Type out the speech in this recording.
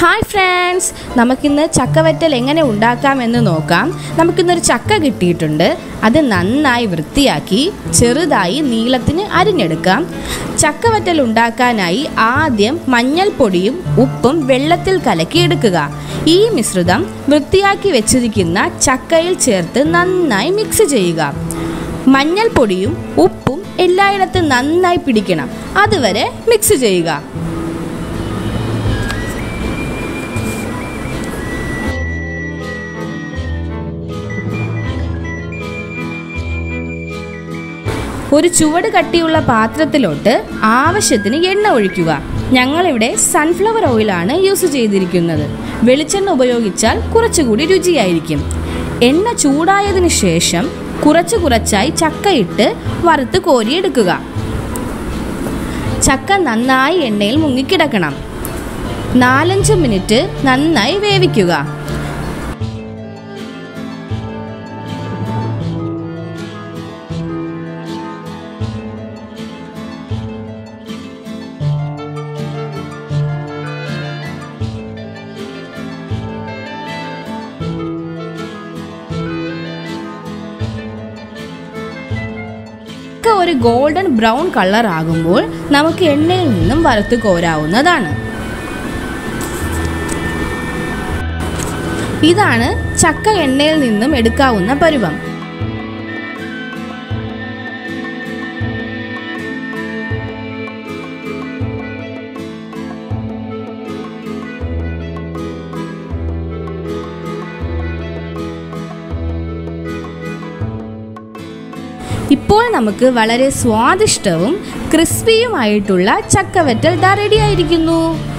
hi friends നമുക്കിന്ന് ചക്കവറ്റൽ എങ്ങനെ ഉണ്ടാക്കാമെന്ന് നോക്കാം നമുക്കിന്നൊരു ചക്ക കിട്ടിയിട്ടുണ്ട് അത് നന്നായി വൃത്തിയാക്കി ചെറുതായി നീളത്തിന് അരിഞ്ഞെടുക്കാം ചക്കവറ്റൽ ഉണ്ടാക്കാനായി ആദ്യം മഞ്ഞൾപ്പൊടിയും ഉപ്പും വെള്ളത്തിൽ കലക്കി എടുക്കുക ഈ മിശ്രിതം വൃത്തിയാക്കി വെച്ചിരിക്കുന്ന ചക്കയിൽ ചേർത്ത് നന്നായി മിക്സ് ചെയ്യുക മഞ്ഞൾപ്പൊടിയും ഉപ്പും എല്ലായിടത്തും നന്നായി പിടിക്കണം അതുവരെ മിക്സ് ചെയ്യുക ഒരു ചുവട് കട്ടിയുള്ള പാത്രത്തിലോട്ട് ആവശ്യത്തിന് എണ്ണ ഒഴിക്കുക ഞങ്ങളിവിടെ സൺഫ്ലവർ ഓയിലാണ് യൂസ് ചെയ്തിരിക്കുന്നത് വെളിച്ചെണ്ണ ഉപയോഗിച്ചാൽ കുറച്ചുകൂടി രുചിയായിരിക്കും എണ്ണ ചൂടായതിനു ശേഷം കുറച്ച് കുറച്ചായി ചക്കയിട്ട് വറുത്ത് കോരിയെടുക്കുക ചക്ക നന്നായി എണ്ണയിൽ മുങ്ങിക്കിടക്കണം നാലഞ്ച് മിനിറ്റ് നന്നായി വേവിക്കുക ചക്ക ഒരു ഗോൾഡൻ ബ്രൗൺ കളർ ആകുമ്പോൾ നമുക്ക് എണ്ണയിൽ നിന്നും വറുത്ത് കോരാവുന്നതാണ് ഇതാണ് ചക്ക എണ്ണയിൽ നിന്നും എടുക്കാവുന്ന പരുവം ഇപ്പോൾ നമുക്ക് വളരെ സ്വാദിഷ്ടവും ക്രിസ്പിയുമായിട്ടുള്ള ചക്കവറ്റൽ ദാ റെഡി ആയിരിക്കുന്നു